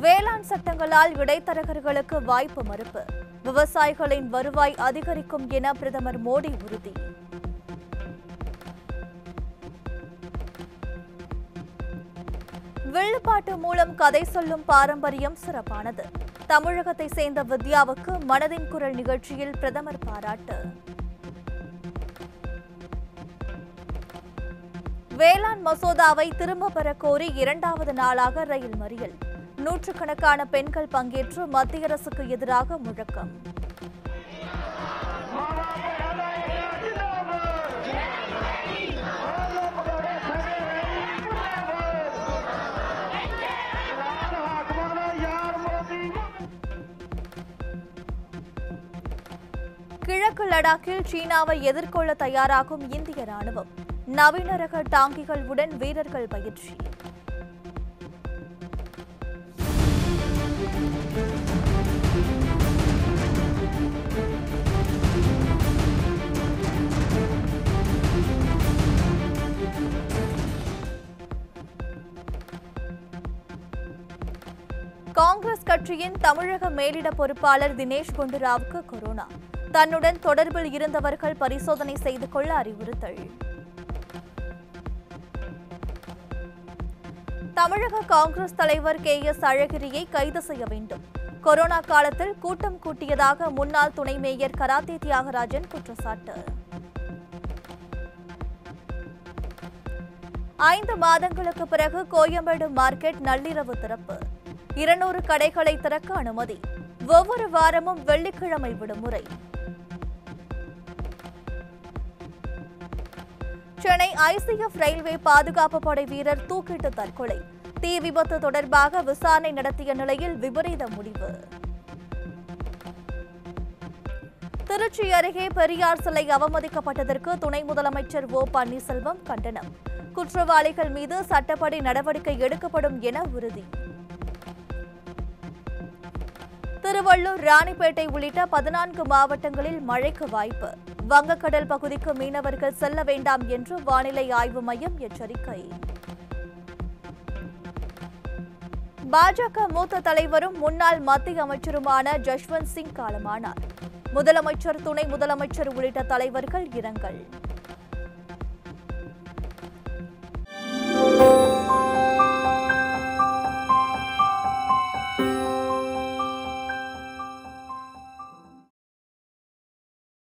வேளாண் சட்டங்களால் இடைத்தரகர்களுக்கு வாய்ப்பு மறுப்பு விவசாயிகளின் வருவாய் அதிகரிக்கும் என பிரதமர் மோடி உறுதி வில்லுப்பாட்டு மூலம் கதை சொல்லும் பாரம்பரியம் சிறப்பானது தமிழகத்தை சேர்ந்த வித்யாவுக்கு மனதின் குரல் நிகழ்ச்சியில் பிரதமர் பாராட்டு வேளாண் மசோதாவை திரும்ப பெற கோரி இரண்டாவது நாளாக ரயில் மறியல் நூற்றுக்கணக்கான பெண்கள் பங்கேற்று மத்திய அரசுக்கு எதிராக முழக்கம் கிழக்கு லடாக்கில் சீனாவை எதிர்கொள்ள தயாராகும் இந்திய ராணுவம் நவீன ரக டாங்கிகள் உடன் வீரர்கள் பயிற்சி காங்கிரஸ் கட்சியின் தமிழக மேலிட பொறுப்பாளர் தினேஷ் குண்டுராவுக்கு கொரோனா தன்னுடன் தொடர்பில் இருந்தவர்கள் பரிசோதனை செய்து கொள்ள அறிவுறுத்தல் தமிழக காங்கிரஸ் தலைவர் கே எஸ் அழகிரியை கைது செய்ய வேண்டும் கொரோனா காலத்தில் கூட்டம் கூட்டியதாக முன்னாள் துணை மேயர் கராத்தே தியாகராஜன் குற்றச்சாட்டு ஐந்து மாதங்களுக்கு பிறகு கோயம்பேடு மார்க்கெட் நள்ளிரவு திறப்பு இருநூறு கடைகளை திறக்க அனுமதி ஒவ்வொரு வாரமும் வெள்ளிக்கிழமை விடுமுறை சென்னை ஐசிஎஃப் ரயில்வே பாதுகாப்பு படை வீரர் தூக்கிட்டு தற்கொலை தீ விபத்து தொடர்பாக விசாரணை நடத்திய நிலையில் விபரீத முடிவு திருச்சி அருகே பெரியார் சிலை அவமதிக்கப்பட்டதற்கு துணை முதலமைச்சர் ஓ பன்னீர்செல்வம் கண்டனம் குற்றவாளிகள் மீது சட்டப்படி நடவடிக்கை எடுக்கப்படும் என உறுதி திருவள்ளூர் ராணிப்பேட்டை உள்ளிட்ட பதினான்கு மாவட்டங்களில் மழைக்கு வாய்ப்பு வங்கக்கடல் பகுதிக்கு மீனவர்கள் செல்ல வேண்டாம் என்று வானிலை ஆய்வு மையம் எச்சரிக்கை பாஜக மூத்த தலைவரும் முன்னாள் மத்திய அமைச்சருமான ஜஷ்வந்த் சிங் காலமானார் முதலமைச்சர் துணை முதலமைச்சர் உள்ளிட்ட தலைவர்கள் இரங்கல்